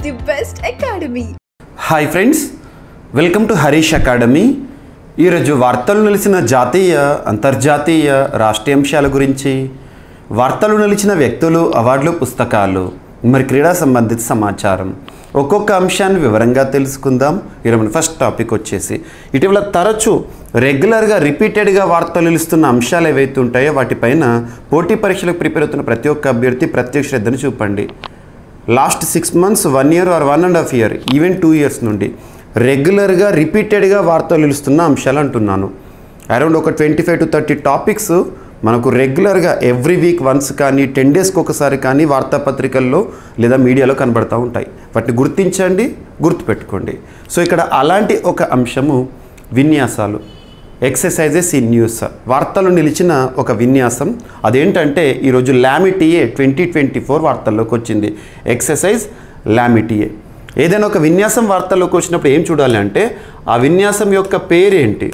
the best academy. Hi friends welcome to Harish academy ఈరోజు వార్తలు నిలిచిన జాతీయ అంతర్జాతీయ రాష్ట్రీయ అంశాల గురించి వార్తలు నిలిచిన వ్యక్తులు అవార్డులు పుస్తకాలు మరి క్రీడా సంబంధిత సమాచారం ఒక్కొక్క అంశాన్ని వివరంగా తెలుసుకుందాం ఈరోజు ఫస్ట్ టాపిక్ వచ్చేసి ఇటీవల తరచూ రెగ్యులర్గా రిపీటెడ్గా వార్తలు నిలుస్తున్న అంశాలు ఏవైతే ఉంటాయో వాటిపైన పోటీ పరీక్షలకు ప్రిపేర్ అవుతున్న ప్రతి ఒక్క అభ్యర్థి ప్రత్యేక శ్రద్ధను చూపండి last six months one year or one and half year even two years నుండి రెగ్యులర్గా రిపీటెడ్గా వార్తలు నిలుస్తున్న అంశాలు అంటున్నాను అరౌండ్ ఒక twenty five to thirty topics మనకు రెగ్యులర్గా ఎవ్రీ వీక్ వన్స్ కానీ టెన్ డేస్కి ఒకసారి కానీ వార్తాపత్రికల్లో లేదా మీడియాలో కనబడతా ఉంటాయి వాటిని గుర్తించండి గుర్తుపెట్టుకోండి సో ఇక్కడ అలాంటి ఒక అంశము విన్యాసాలు ఎక్సర్సైజెస్ ఇన్ న్యూస్ వార్తలు నిలిచిన ఒక విన్యాసం అదేంటంటే ఈరోజు లామిటియే ట్వంటీ ట్వంటీ ఫోర్ వార్తల్లోకి వచ్చింది ఎక్సర్సైజ్ లామిటియే ఏదైనా ఒక విన్యాసం వార్తల్లోకి వచ్చినప్పుడు ఏం చూడాలి అంటే ఆ విన్యాసం యొక్క పేరేంటి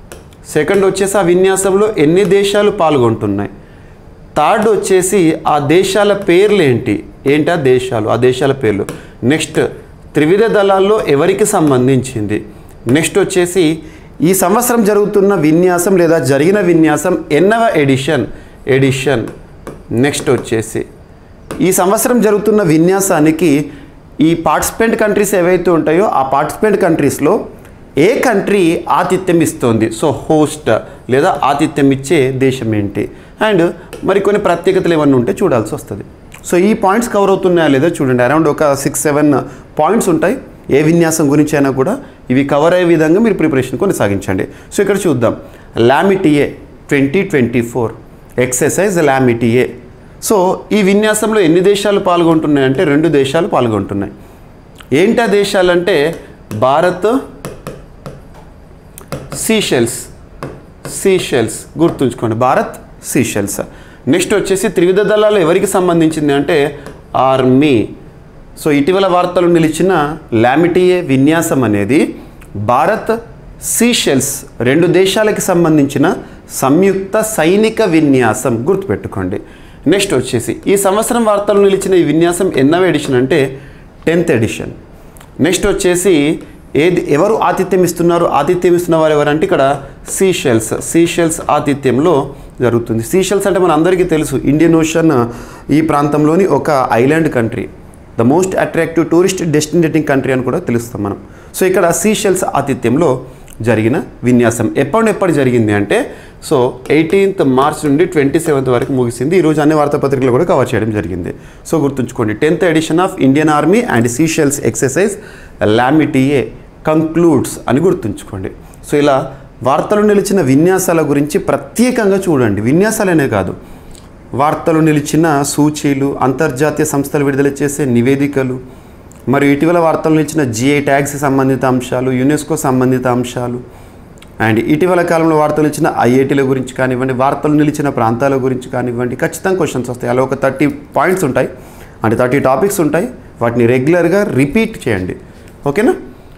సెకండ్ వచ్చేసి ఆ విన్యాసంలో ఎన్ని దేశాలు పాల్గొంటున్నాయి థర్డ్ వచ్చేసి ఆ దేశాల పేర్లు ఏంటి ఏంటి ఆ దేశాలు ఆ దేశాల పేర్లు నెక్స్ట్ త్రివిధ దళాల్లో ఎవరికి సంబంధించింది నెక్స్ట్ వచ్చేసి ఈ సంవత్సరం జరుగుతున్న విన్యాసం లేదా జరిగిన విన్యాసం ఎన్నవ ఎడిషన్ ఎడిషన్ నెక్స్ట్ వచ్చేసి ఈ సంవత్సరం జరుగుతున్న విన్యాసానికి ఈ పార్టిసిపెంట్ కంట్రీస్ ఏవైతే ఉంటాయో ఆ పార్టిసిపెంట్ కంట్రీస్లో ఏ కంట్రీ ఆతిథ్యం ఇస్తుంది సో హోస్ట్ లేదా ఆతిథ్యం ఇచ్చే దేశం ఏంటి అండ్ మరి కొన్ని ప్రత్యేకతలు ఏమన్నా ఉంటే చూడాల్సి వస్తుంది సో ఈ పాయింట్స్ కవర్ అవుతున్నాయా లేదో చూడండి అరౌండ్ ఒక సిక్స్ సెవెన్ పాయింట్స్ ఉంటాయి ఏ విన్యాసం గురించి అయినా కూడా ఇవి కవర్ అయ్యే విధంగా మీరు ప్రిపరేషన్ కొనసాగించండి సో ఇక్కడ చూద్దాం Lamitiye twenty twenty four exercise Lamitiye so ఈ విన్యాసంలో ఎన్ని దేశాలు పాల్గొంటున్నాయి అంటే రెండు దేశాలు పాల్గొంటున్నాయి ఏంటి ఆ దేశాలంటే భారత్ సీషెల్స్ సీషెల్స్ గుర్తుంచుకోండి భారత్ సీషెల్స్ నెక్స్ట్ వచ్చేసి త్రివిధ దళాలు ఎవరికి సంబంధించింది అంటే ఆర్మీ సో ఇటీవల వార్తలు నిలిచిన లామిటియే విన్యాసం అనేది భారత్ సీషెల్స్ రెండు దేశాలకి సంబంధించిన సంయుక్త సైనిక విన్యాసం గుర్తుపెట్టుకోండి నెక్స్ట్ వచ్చేసి ఈ సంవత్సరం వార్తలు నిలిచిన ఈ విన్యాసం ఎన్నవ ఎడిషన్ అంటే టెన్త్ ఎడిషన్ నెక్స్ట్ వచ్చేసి ఏది ఎవరు ఆతిథ్యం ఇస్తున్నారు ఆతిథ్యం ఇస్తున్న వారు ఎవరంటే ఇక్కడ సీషెల్స్ సీషెల్స్ ఆతిథ్యంలో జరుగుతుంది సీషెల్స్ అంటే మన అందరికీ తెలుసు ఇండియన్ ఓషన్ ఈ ప్రాంతంలోని ఒక island country the most attractive tourist destinating country అని కూడా తెలుస్తాం మనం సో ఇక్కడ సీషెల్స్ ఆతిథ్యంలో జరిగిన విన్యాసం ఎప్పుడు ఎప్పుడు జరిగింది అంటే సో ఎయిటీన్త్ మార్చ్ నుండి ట్వంటీ సెవెంత్ వరకు ముగిసింది ఈరోజు అన్ని వార్తాపత్రికలు కూడా కవర్ చేయడం జరిగింది సో గుర్తుంచుకోండి tenth edition of Indian army and Seychelles exercise Lamitiye concludes అని గుర్తుంచుకోండి సో ఇలా వార్తలు నిలిచిన విన్యాసాల గురించి ప్రత్యేకంగా చూడండి విన్యాసాలనే కాదు వార్తలు నిలిచిన సూచీలు అంతర్జాతీయ సంస్థలు విడుదల చేసే నివేదికలు మరియు ఇటీవల వార్తలు నిలిచిన జిఐ ట్యాగ్స్ సంబంధిత అంశాలు యునెస్కో సంబంధిత అంశాలు అండ్ ఇటీవల కాలంలో వార్తలు ఇచ్చిన ఐఐటీల గురించి కానివ్వండి వార్తలు నిలిచిన ప్రాంతాల గురించి కానివ్వండి ఖచ్చితంగా క్వశ్చన్స్ వస్తాయి అలా ఒక థర్టీ పాయింట్స్ ఉంటాయి అంటే థర్టీ టాపిక్స్ ఉంటాయి వాటిని రెగ్యులర్గా రిపీట్ చేయండి ఓకేనా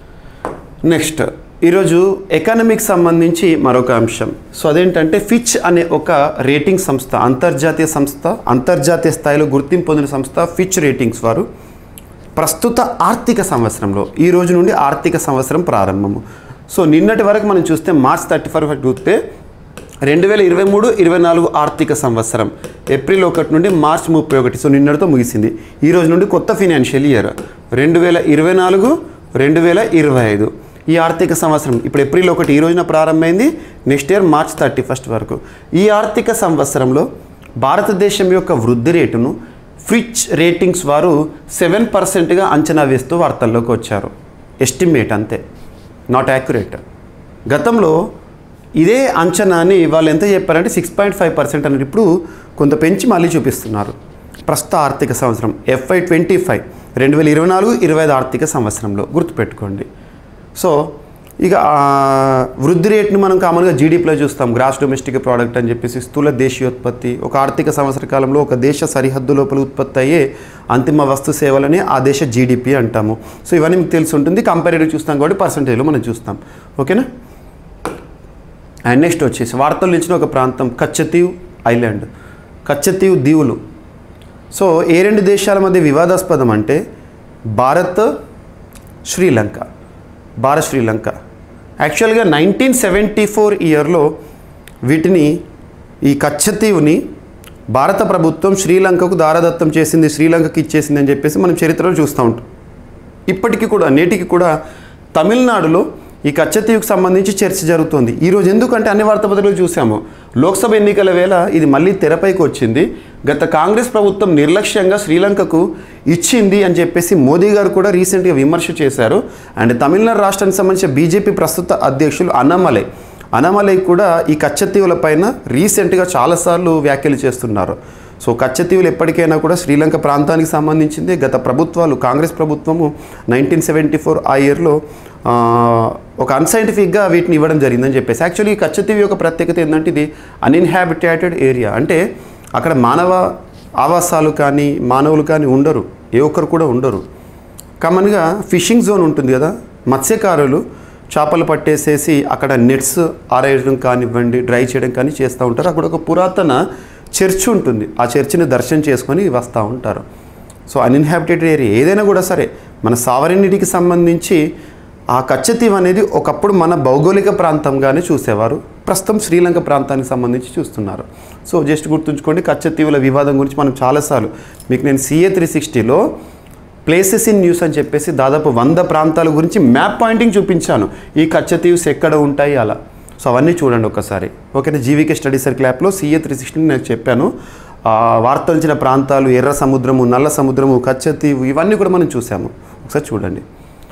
నెక్స్ట్ ఈరోజు ఎకనామిక్స్ సంబంధించి మరొక అంశం సో అదేంటంటే ఫిచ్ అనే ఒక రేటింగ్ సంస్థ అంతర్జాతీయ సంస్థ అంతర్జాతీయ స్థాయిలో గుర్తింపు పొందిన సంస్థ ఫిచ్ రేటింగ్స్ వారు ప్రస్తుత ఆర్థిక సంవత్సరంలో ఈ రోజు నుండి ఆర్థిక సంవత్సరం ప్రారంభము సో నిన్నటి వరకు మనం చూస్తే మార్చ్ థర్టీ ఫైవ్ వరకు చూస్తే రెండు వేల ఇరవై మూడు ఇరవై నాలుగు ఆర్థిక సంవత్సరం ఏప్రిల్ ఒకటి నుండి మార్చ్ ముప్పై ఒకటి సో నిన్నటితో ముగిసింది ఈ రోజు నుండి కొత్త ఫినాన్షియల్ ఇయర్ రెండు వేల ఇరవై నాలుగు రెండు వేల ఇరవై ఐదు ఈ ఆర్థిక సంవత్సరం ఇప్పుడు ఏప్రిల్ ఒకటి ఈ రోజున ప్రారంభమైంది next year March thirty first వరకు ఈ ఆర్థిక సంవత్సరంలో భారతదేశం యొక్క వృద్ధి రేటును ఫ్రిచ్ రేటింగ్స్ వారు సెవెన్ పర్సెంట్గా అంచనా వేస్తూ వార్తల్లోకి వచ్చారు ఎస్టిమేట్ అంతే నాట్ యాక్యురేట్ గతంలో ఇదే అంచనాని వాళ్ళు ఎంత చెప్పారంటే సిక్స్ పాయింట్ ఫైవ్ పర్సెంట్ అనేది ఇప్పుడు కొంత పెంచి మళ్ళీ చూపిస్తున్నారు ప్రస్తుత ఆర్థిక సంవత్సరం ఎఫ్ఐ ట్వంటీ ఫైవ్ రెండు వేల ఇరవై నాలుగు ఇరవై ఐదు ఆర్థిక సంవత్సరంలో గుర్తుపెట్టుకోండి సో ఇక ఆ, వృద్ధి రేట్ని మనం కామన్గా జీడిపిలో చూస్తాం గ్రాస్ డొమెస్టిక్ ప్రోడక్ట్ అని చెప్పేసి స్థూల దేశీయోత్పత్తి ఒక ఆర్థిక సంవత్సర కాలంలో ఒక దేశ సరిహద్దు లోపల ఉత్పత్తి అయ్యే అంతిమ వస్తు సేవలని ఆ దేశ జీడిపి అంటాము సో ఇవన్నీ మీకు తెలిసి ఉంటుంది కంపారిటివ్ చూస్తాం కాబట్టి పర్సంటేజ్లో మనం చూస్తాం ఓకేనా అండ్ నెక్స్ట్ వచ్చేసి వార్తలు ఇచ్చిన ఒక ప్రాంతం కచ్చతీవ్ ఐలాండ్ కచ్చతీవ్ దీవులు సో ఏ రెండు దేశాల మధ్య వివాదాస్పదం అంటే భారత్ శ్రీలంక భారత్ శ్రీలంక యాక్చువల్గా నైన్టీన్ సెవెంటీ ఫోర్ ఇయర్లో వీటిని ఈ కచ్చతీవుని భారత ప్రభుత్వం శ్రీలంకకు దారదత్తం చేసింది శ్రీలంకకి ఇచ్చేసింది అని చెప్పేసి మనం చరిత్రలో చూస్తూ ఉంటాం ఇప్పటికీ కూడా నేటికి కూడా తమిళనాడులో ఈ కచ్చతీవుకు సంబంధించి చర్చ జరుగుతోంది ఈరోజు ఎందుకంటే అన్ని వార్తాపత్రికలు చూసాము లోక్సభ ఎన్నికల వేళ ఇది మళ్ళీ తెరపైకి వచ్చింది గత కాంగ్రెస్ ప్రభుత్వం నిర్లక్ష్యంగా శ్రీలంకకు ఇచ్చింది అని చెప్పేసి మోదీ గారు కూడా రీసెంట్గా విమర్శ చేశారు అండ్ తమిళనాడు రాష్ట్రానికి సంబంధించిన బీజేపీ ప్రస్తుత అధ్యక్షులు అన్నమలై అన్నమలై కూడా ఈ కచ్చతీవుల పైన రీసెంట్గా చాలాసార్లు వ్యాఖ్యలు చేస్తున్నారు సో కచ్చతీవులు ఎప్పటికైనా కూడా శ్రీలంక ప్రాంతానికి సంబంధించింది గత ప్రభుత్వాలు కాంగ్రెస్ ప్రభుత్వము నైన్టీన్ సెవెంటీ ఫోర్ ఆ ఇయర్లో ఆ, ఒక అన్సైంటిఫిక్గా వీటిని ఇవ్వడం జరిగిందని చెప్పేసి యాక్చువల్లీ ఈ కచ్చతీవి యొక్క ప్రత్యేకత ఏంటంటే ఇది అన్ఇన్హాబిటేటెడ్ ఏరియా అంటే అక్కడ మానవ ఆవాసాలు కానీ మానవులు కానీ ఉండరు ఏ ఒక్కరు కూడా ఉండరు కామన్గా ఫిషింగ్ జోన్ ఉంటుంది కదా మత్స్యకారులు చేపలు పట్టేసేసి అక్కడ నెట్స్ ఆరేయడం కానివ్వండి డ్రై చేయడం కానీ చేస్తూ ఉంటారు అక్కడ ఒక పురాతన చర్చ్ ఉంటుంది ఆ చర్చిని దర్శనం చేసుకొని వస్తూ ఉంటారు సో అన్ఇన్హాబిటెడ్ ఏరియా ఏదైనా కూడా సరే మన సావరినిటికి సంబంధించి ఆ కచ్చతీవ్ అనేది ఒకప్పుడు మన భౌగోళిక ప్రాంతంగానే చూసేవారు ప్రస్తుతం శ్రీలంక ప్రాంతానికి సంబంధించి చూస్తున్నారు సో జస్ట్ గుర్తుంచుకోండి కచ్చతీవుల వివాదం గురించి మనం చాలాసార్లు మీకు నేను సిఏ త్రీ సిక్స్టీలో ప్లేసెస్ ఇన్ న్యూస్ అని చెప్పేసి దాదాపు వంద ప్రాంతాల గురించి మ్యాప్ పాయింటింగ్ చూపించాను ఈ కచ్చతీవ్స్ ఎక్కడ ఉంటాయి అలా సో అవన్నీ చూడండి ఒకసారి ఓకేనా జీవికే స్టడీ సర్కిల్ యాప్లో సిఏ త్రీ సిక్స్టీని నేను చెప్పాను ఆ, వార్తలించిన ప్రాంతాలు ఎర్ర సముద్రము నల్ల సముద్రము కచ్చతీవు ఇవన్నీ కూడా మనం చూసాము ఒకసారి చూడండి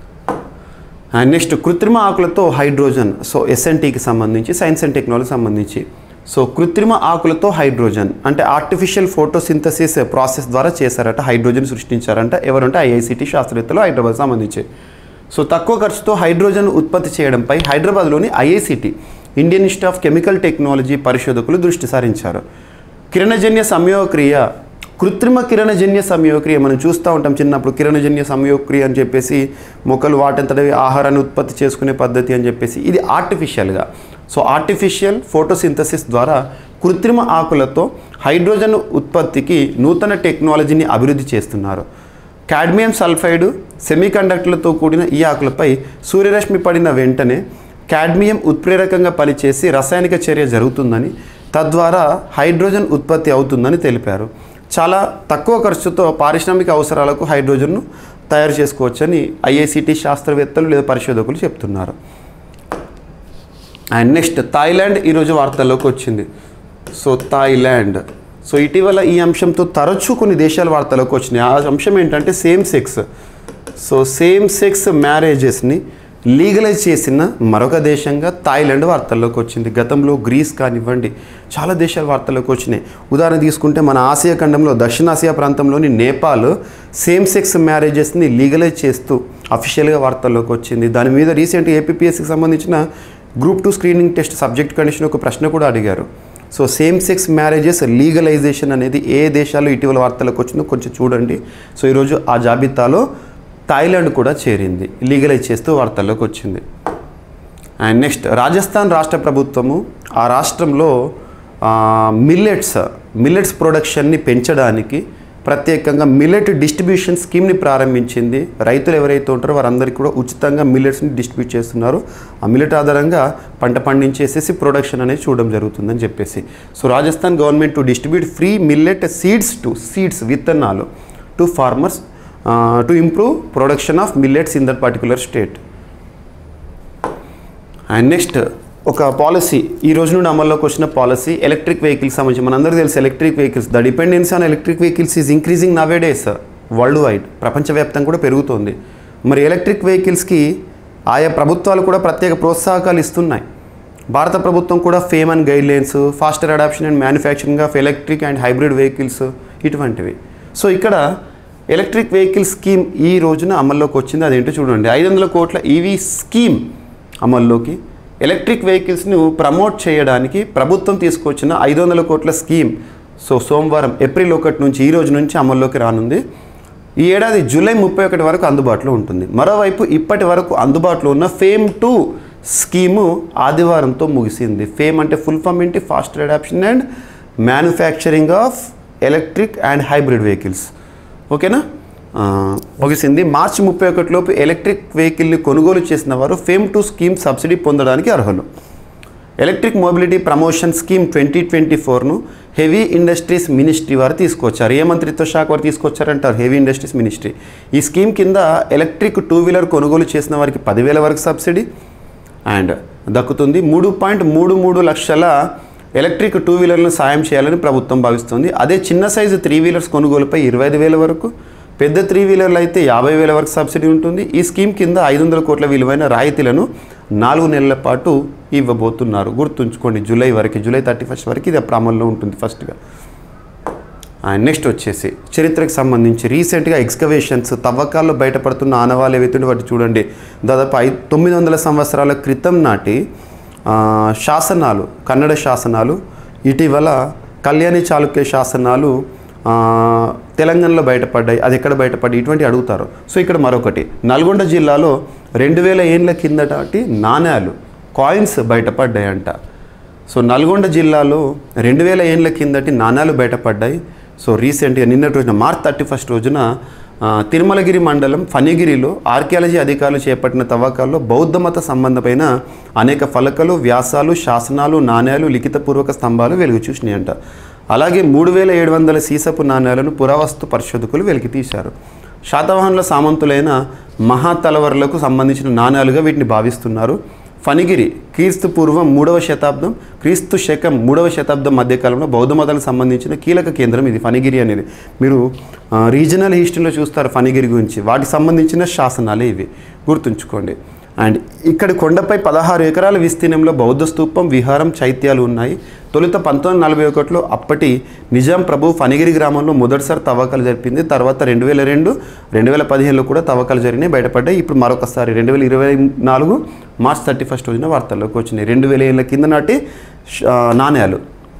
అండ్ నెక్స్ట్ కృత్రిమ ఆకులతో హైడ్రోజన్ సో ఎస్ఎన్టీకి సంబంధించి సైన్స్ అండ్ టెక్నాలజీ సంబంధించి సో కృత్రిమ ఆకులతో హైడ్రోజన్ అంటే ఆర్టిఫిషియల్ ఫోటోసింథసిస్ ప్రాసెస్ ద్వారా చేశారట హైడ్రోజన్ సృష్టించారంట ఎవరంటే ఐఐసిటి శాస్త్రవేత్తలు హైదరాబాద్ సంబంధించి సో తక్కువ ఖర్చుతో హైడ్రోజన్ ఉత్పత్తి చేయడంపై హైదరాబాద్లోని IICT Indian institute of chemical technology పరిశోధకులు దృష్టి సారించారు కిరణజన్య సంయోగక్రియ కృత్రిమ కిరణజన్య సంయోగక్రియ మనం చూస్తూ ఉంటాం చిన్నప్పుడు కిరణజన్య సంయోగక్రియ అని చెప్పేసి మొక్కలు వాటంతటవి ఆహారాన్ని ఉత్పత్తి చేసుకునే పద్ధతి అని చెప్పేసి ఇది ఆర్టిఫిషియల్గా సో ఆర్టిఫిషియల్ ఫోటోసింథసిస్ ద్వారా కృత్రిమ ఆకులతో హైడ్రోజన్ ఉత్పత్తికి నూతన టెక్నాలజీని అభివృద్ధి చేస్తున్నారు కాడ్మియం సల్ఫైడ్ సెమీకండక్టర్లతో కూడిన ఈ ఆకులపై సూర్యరశ్మి పడిన వెంటనే కాడ్మియం ఉత్ప్రేరకంగా పనిచేసి రసాయనిక చర్య జరుగుతుందని తద్వారా హైడ్రోజన్ ఉత్పత్తి అవుతుందని తెలిపారు చాలా తక్కువ ఖర్చుతో పారిశ్రామిక అవసరాలకు హైడ్రోజన్ను తయారు చేసుకోవచ్చని ఐఐసిటి శాస్త్రవేత్తలు లేదా పరిశోధకులు చెప్తున్నారు అండ్ నెక్స్ట్ థాయిలాండ్ ఈరోజు వార్తల్లోకి వచ్చింది సో థాయిలాండ్ సో ఇటీవల ఈ అంశంతో తరచూ కొన్ని దేశాల వార్తల్లోకి వచ్చినాయి ఆ అంశం ఏంటంటే same sex so same sex మ్యారేజెస్ని లీగలైజ్ చేసిన మరొక దేశంగా థాయిలాండ్ వార్తల్లోకి వచ్చింది గతంలో గ్రీస్ కానివ్వండి చాలా దేశాల వార్తల్లోకి వచ్చినాయి ఉదాహరణ తీసుకుంటే మన ఆసియా ఖండంలో దక్షిణాసియా ప్రాంతంలోని నేపాల్ సేమ్ సెక్స్ మ్యారేజెస్ని లీగలైజ్ చేస్తూ అఫీషియల్గా వార్తల్లోకి వచ్చింది దాని మీద రీసెంట్ ఏపీఎస్సికి సంబంధించిన group two screening test subject condition ఒక ప్రశ్న కూడా అడిగారు so same sex marriages legalization అనేది ఏ దేశాల్లో ఇటీవల వార్తలకు వచ్చిందో కొంచెం చూడండి సో ఈరోజు ఆ జాబితాలో థాయిలాండ్ కూడా చేరింది లీగలైజ్ చేస్తూ వార్తల్లోకి వచ్చింది అండ్ నెక్స్ట్ రాజస్థాన్ రాష్ట్ర ప్రభుత్వము ఆ రాష్ట్రంలో మిల్లెట్స్ మిల్లెట్స్ ప్రొడక్షన్ని పెంచడానికి ప్రత్యేకంగా మిల్లెట్ డిస్ట్రిబ్యూషన్ స్కీమ్ని ప్రారంభించింది రైతులు ఎవరైతే ఉంటారో వారందరికీ కూడా ఉచితంగా మిల్లెట్స్ని డిస్ట్రిబ్యూట్ చేస్తున్నారు ఆ మిల్లెట్ ఆధారంగా పంట పండించేసేసి ప్రొడక్షన్ అనేది చూడడం జరుగుతుందని చెప్పేసి so Rajasthan government to distribute free millet seeds to seeds విత్తనాలు to farmers to improve production of millets in that particular state and next ఒక పాలసీ ఈ రోజు నుండి అమల్లోకి వచ్చిన పాలసీ ఎలక్ట్రిక్ వెహికల్స్ సంబంధించి మనందరికీ తెలుసు electric vehicles the dependence on electric vehicles is increasing nowadays worldwide ప్రపంచవ్యాప్తంగా కూడా పెరుగుతోంది మరి ఎలక్ట్రిక్ వెహికల్స్కి ఆయా ప్రభుత్వాలు కూడా ప్రత్యేక ప్రోత్సాహకాలు ఇస్తున్నాయి భారత ప్రభుత్వం కూడా FAME and guidelines faster adoption and manufacturing of electric and hybrid vehicles ఇటువంటివి సో ఇక్కడ ఎలక్ట్రిక్ వెహికల్ స్కీమ్ ఈ రోజున అమల్లోకి వచ్చింది అదేంటో చూడండి ఐదు వందల కోట్ల ఈవీ స్కీమ్ అమల్లోకి ఎలక్ట్రిక్ వెహికల్స్ను ప్రమోట్ చేయడానికి ప్రభుత్వం తీసుకొచ్చిన ఐదు వందల కోట్ల స్కీమ్ సో సోమవారం ఏప్రిల్ ఒకటి నుంచి ఈ రోజు నుంచి అమల్లోకి రానుంది ఈ ఏడాది జూలై ముప్పై ఒకటి వరకు అందుబాటులో ఉంటుంది మరోవైపు ఇప్పటి వరకు అందుబాటులో ఉన్న ఫేమ్ టూ స్కీము ఆదివారంతో ముగిసింది ఫేమ్ అంటే ఫుల్ ఫామ్ ఏంటి faster adoption and manufacturing of electric and hybrid vehicles ఓకేనా ఆ, ముగిసింది మార్చి ముప్పై ఒకటిలోపు ఎలక్ట్రిక్ వెహికల్ని కొనుగోలు చేసిన వారు ఫేమ్ టు స్కీమ్ సబ్సిడీ పొందడానికి అర్హులు electric mobility promotion scheme twenty twenty ఫోర్ను హెవీ ఇండస్ట్రీస్ మినిస్ట్రీ వారు తీసుకొచ్చారు ఏ మంత్రిత్వ శాఖ వారు తీసుకొచ్చారంటారు హెవీ ఇండస్ట్రీస్ మినిస్ట్రీ ఈ స్కీమ్ కింద ఎలక్ట్రిక్ టూ వీలర్ కొనుగోలు చేసిన వారికి పదివేల వరకు సబ్సిడీ అండ్ దక్కుతుంది మూడు పాయింట్ మూడు మూడు లక్షల ఎలక్ట్రిక్ టూ వీలర్లను సాయం చేయాలని ప్రభుత్వం భావిస్తుంది అదే చిన్న సైజు త్రీ వీలర్స్ కొనుగోలుపై ఇరవై ఐదు వేల వరకు పెద్ద త్రీ వీలర్లు అయితే యాభై వేల వరకు సబ్సిడీ ఉంటుంది ఈ స్కీమ్ కింద ఐదు వందల కోట్ల విలువైన రాయితీలను నాలుగు నెలల పాటు ఇవ్వబోతున్నారు గుర్తుంచుకోండి జూలై వరకు జూలై థర్టీ ఫస్ట్ వరకు ఇది అప్పుడు అమల్లో ఉంటుంది ఫస్ట్గా అండ్ నెక్స్ట్ వచ్చేసి చరిత్రకు సంబంధించి రీసెంట్గా ఎక్స్కవేషన్స్ తవ్వకాల్లో బయటపడుతున్న ఆనవాళ్ళు ఏవైతుంటే వాటి చూడండి దాదాపు ఐదు తొమ్మిది వందల సంవత్సరాల క్రితం నాటి ఆ, శాసనాలు కన్నడ శాసనాలు ఇటీవల కళ్యాణి చాళుక్య శాసనాలు ఆ, తెలంగాణలో బయటపడ్డాయి అది ఎక్కడ బయటపడ్డాయి ఇటువంటి అడుగుతారు సో ఇక్కడ మరొకటి నల్గొండ జిల్లాలో రెండు వేల ఏండ్ల కిందటి నాణ్యాలు కాయిన్స్ బయటపడ్డాయంట సో నల్గొండ జిల్లాలో రెండు వేల ఏండ్ల కిందటి నాణాలు బయటపడ్డాయి సో రీసెంట్గా నిన్నటి రోజున మార్చ్ థర్టీ ఫస్ట్ రోజున ఆ, తిరుమలగిరి మండలం ఫణిగిరిలో ఆర్కియాలజీ అధికారులు చేపట్టిన తవ్వకాల్లో బౌద్ధ మత సంబంధమైన అనేక ఫలకలు వ్యాసాలు శాసనాలు నాణ్యాలు లిఖితపూర్వక స్తంభాలు వెలుగు చూసినాయంట అలాగే మూడు వేల ఏడు వందల సీసపు నాణ్యాలను పురావస్తు పరిశోధకులు వెలికి తీశారు శాతవాహనుల సామంతులైన మహాతలవరులకు సంబంధించిన నాణ్యాలుగా వీటిని భావిస్తున్నారు ఫణిగిరి క్రీస్తు పూర్వం మూడవ శతాబ్దం క్రీస్తు శకం మూడవ శతాబ్దం మధ్యకాలంలో బౌద్ధ మతాలకు సంబంధించిన కీలక కేంద్రం ఇది ఫణిగిరి అనేది మీరు ఆ, రీజనల్ హిస్టరీలో చూస్తారు ఫణిగిరి గురించి వాటికి సంబంధించిన శాసనాలే ఇవి గుర్తుంచుకోండి అండ్ ఇక్కడ కొండపై పదహారు ఎకరాల విస్తీర్ణంలో బౌద్ధ స్తూపం విహారం చైత్యాలు ఉన్నాయి తొలుత పంతొమ్మిది నలభై ఒకటిలో అప్పటి నిజాం ప్రభు ఫణిగిరి గ్రామంలో మొదటిసారి తవ్వకాలు జరిపింది తర్వాత రెండు వేల రెండు రెండు వేల పదిహేనులో కూడా తవ్వకాలు జరిగినాయి బయటపడ్డాయి ఇప్పుడు మరొకసారి రెండు వేల ఇరవై నాలుగు మార్చ్ థర్టీ ఫస్ట్ రోజున వార్తల్లోకి వచ్చినాయి రెండు వేల ఏళ్ళ కింద నాటి ఆ, నాణ్యాలు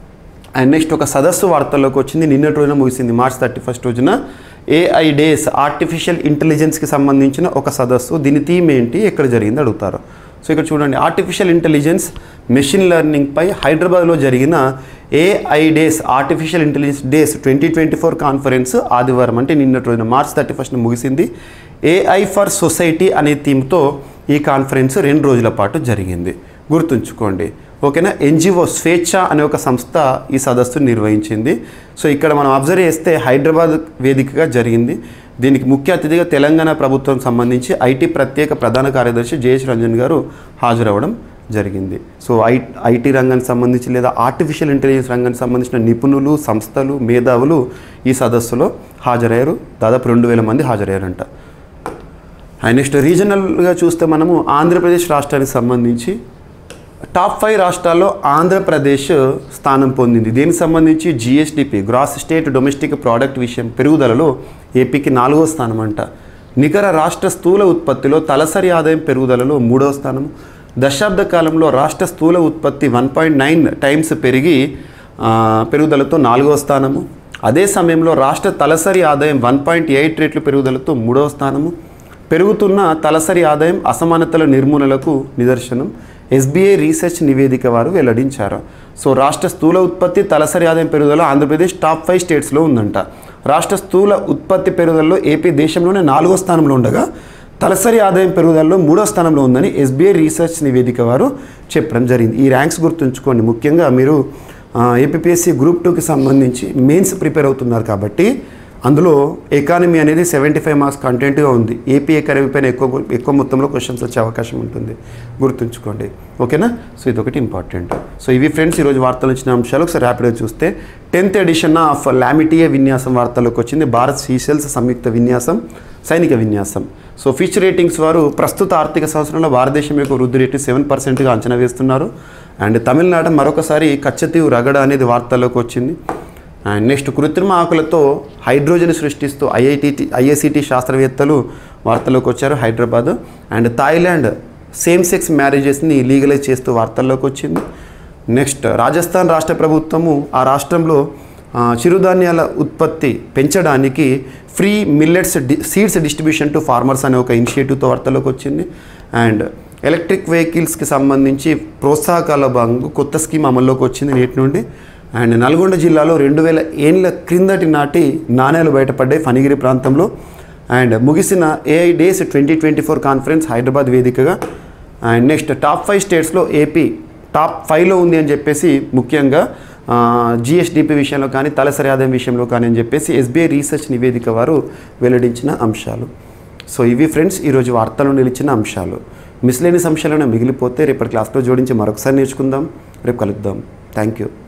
అండ్ నెక్స్ట్ ఒక సదస్సు వార్తల్లోకి వచ్చింది నిన్నటి రోజున ముగిసింది మార్చ్ థర్టీ ఫస్ట్ రోజున ఏఐ డేస్ ఆర్టిఫిషియల్ ఇంటెలిజెన్స్కి సంబంధించిన ఒక సదస్సు దీని థీమ్ ఏంటి ఎక్కడ జరిగింది అడుగుతారు సో ఇక్కడ చూడండి ఆర్టిఫిషియల్ ఇంటెలిజెన్స్ మెషిన్ లెర్నింగ్పై హైదరాబాద్లో జరిగిన AI days artificial intelligence days twenty twenty four conference ఆదివారం అంటే నిన్నటి రోజున మార్చ్ థర్టీ ఫస్ట్ ముగిసింది ఏఐ ఫర్ సొసైటీ అనే థీమ్తో ఈ కాన్ఫరెన్స్ రెండు రోజుల పాటు జరిగింది గుర్తుంచుకోండి ఓకేనా ఎన్జిఓ స్వేచ్ఛ అనే ఒక సంస్థ ఈ సదస్సు నిర్వహించింది సో ఇక్కడ మనం అబ్జర్వ్ చేస్తే హైదరాబాద్ వేదికగా జరిగింది దీనికి ముఖ్య అతిథిగా తెలంగాణ ప్రభుత్వం సంబంధించి ఐటీ ప్రత్యేక ప్రధాన కార్యదర్శి జయేష్ రంజన్ గారు హాజరవ్వడం జరిగింది సో ఐ ఐటీ రంగానికి సంబంధించి లేదా ఆర్టిఫిషియల్ ఇంటెలిజెన్స్ రంగానికి సంబంధించిన నిపుణులు సంస్థలు మేధావులు ఈ సదస్సులో హాజరయ్యారు దాదాపు రెండు వేల మంది హాజరయ్యారంట అండ్ నెక్స్ట్ రీజనల్గా చూస్తే మనము ఆంధ్రప్రదేశ్ రాష్ట్రానికి సంబంధించి టాప్ ఫైవ్ రాష్ట్రాల్లో ఆంధ్రప్రదేశ్ స్థానం పొందింది దీనికి సంబంధించి GSDP gross state domestic product విషయం పెరుగుదలలో ఏపీకి నాలుగో స్థానం అంట నికర రాష్ట్ర స్థూల ఉత్పత్తిలో తలసరి ఆదాయం పెరుగుదలలో మూడవ స్థానం దశాబ్ద కాలంలో రాష్ట్ర స్థూల ఉత్పత్తి వన్ పాయింట్ నైన్ టైమ్స్ పెరిగి ఆ, పెరుగుదలతో నాలుగవ స్థానము అదే సమయంలో రాష్ట్ర తలసరి ఆదాయం వన్ పాయింట్ ఎయిట్ రెట్లు పెరుగుదలతో మూడవ స్థానము పెరుగుతున్న తలసరి ఆదాయం అసమానతల నిర్మూలనకు నిదర్శనం ఎస్బీఐ రీసెర్చ్ నివేదిక వారు వెల్లడించారు సో రాష్ట్ర స్థూల ఉత్పత్తి తలసరి ఆదాయం పెరుగుదల ఆంధ్రప్రదేశ్ టాప్ ఫైవ్ స్టేట్స్లో ఉందంట రాష్ట్ర స్థూల ఉత్పత్తి పెరుగుదలలో ఏపీ దేశంలోనే నాలుగో స్థానంలో ఉండగా తలసరి ఆదాయం పెరుగుదలలో మూడో స్థానంలో ఉందని ఎస్బీఐ రీసెర్చ్ నివేదిక వారు చెప్పడం జరిగింది ఈ ర్యాంక్స్ గుర్తుంచుకోండి ముఖ్యంగా మీరు ఏపీఎస్సి గ్రూప్ టూకి సంబంధించి మెయిన్స్ ప్రిపేర్ అవుతున్నారు కాబట్టి అందులో ఎకానమీ అనేది సెవెంటీ ఫైవ్ మార్క్స్ కంటెంట్గా ఉంది ఏపీ ఎకానమీ పైన ఎక్కువ ఎక్కువ మొత్తంలో క్వశ్చన్స్ వచ్చే అవకాశం ఉంటుంది గుర్తుంచుకోండి ఓకేనా సో ఇది ఒకటి ఇంపార్టెంట్ సో ఇవి ఫ్రెండ్స్ ఈరోజు వార్తలు వచ్చిన అంశాలు ఒకసారి ర్యాపిడ్గా చూస్తే టెన్త్ ఎడిషన్ ఆఫ్ లామిటియే విన్యాసం వార్తలకు వచ్చింది భారత్ సీసెల్స్ సంయుక్త విన్యాసం సైనిక విన్యాసం సో ఫిచ్ రేటింగ్స్ వారు ప్రస్తుత ఆర్థిక సంవత్సరంలో భారతదేశం యొక్క వృద్ధి రేటు సెవెన్ పర్సెంట్గా అంచనా వేస్తున్నారు అండ్ తమిళనాడు మరొకసారి కచ్చతీవు రగడ అనేది వార్తల్లోకి వచ్చింది అండ్ నెక్స్ట్ కృత్రిమ ఆకులతో హైడ్రోజన్ సృష్టిస్తూ ఐఐటి ఐఐసిటి శాస్త్రవేత్తలు వార్తల్లోకి వచ్చారు Hyderabad and Thailand same sex మ్యారేజెస్ని లీగలైజ్ చేస్తూ వార్తల్లోకి వచ్చింది నెక్స్ట్ రాజస్థాన్ రాష్ట్ర ప్రభుత్వము ఆ రాష్ట్రంలో ఆ, చిరుధాన్యాల ఉత్పత్తి పెంచడానికి free millets the seeds distribution to farmers అనే ఒక ఇనిషియేటివ్తో వార్తలోకి వచ్చింది అండ్ ఎలక్ట్రిక్ వెహికల్స్కి సంబంధించి ప్రోత్సాహకాల భాగంగా కొత్త స్కీమ్ అమల్లోకి వచ్చింది నేటి నుండి అండ్ నల్గొండ జిల్లాలో రెండు వేల ఏళ్ళ క్రిందటి నాటి నాణ్యాలు బయటపడ్డాయి ఫణిగిరి ప్రాంతంలో అండ్ ముగిసిన AI days twenty twenty four conference Hyderabad వేదికగా అండ్ నెక్స్ట్ టాప్ ఫైవ్ స్టేట్స్లో ఏపీ టాప్ ఫైవ్లో ఉంది అని చెప్పేసి ముఖ్యంగా జిఎస్డిపి విషయంలో కానీ తలసరి ఆదాయం విషయంలో కానీ అని చెప్పేసి ఎస్బీఐ రీసెర్చ్ నివేదిక వారు వెల్లడించిన అంశాలు సో ఇవి ఫ్రెండ్స్ ఈరోజు వార్తలు నిలిచిన అంశాలు మిస్లేని అంశాలను మిగిలిపోతే రేపటి క్లాస్లో జోడించి మరొకసారి నేర్చుకుందాం రేపు కలుద్దాం థ్యాంక్ యూ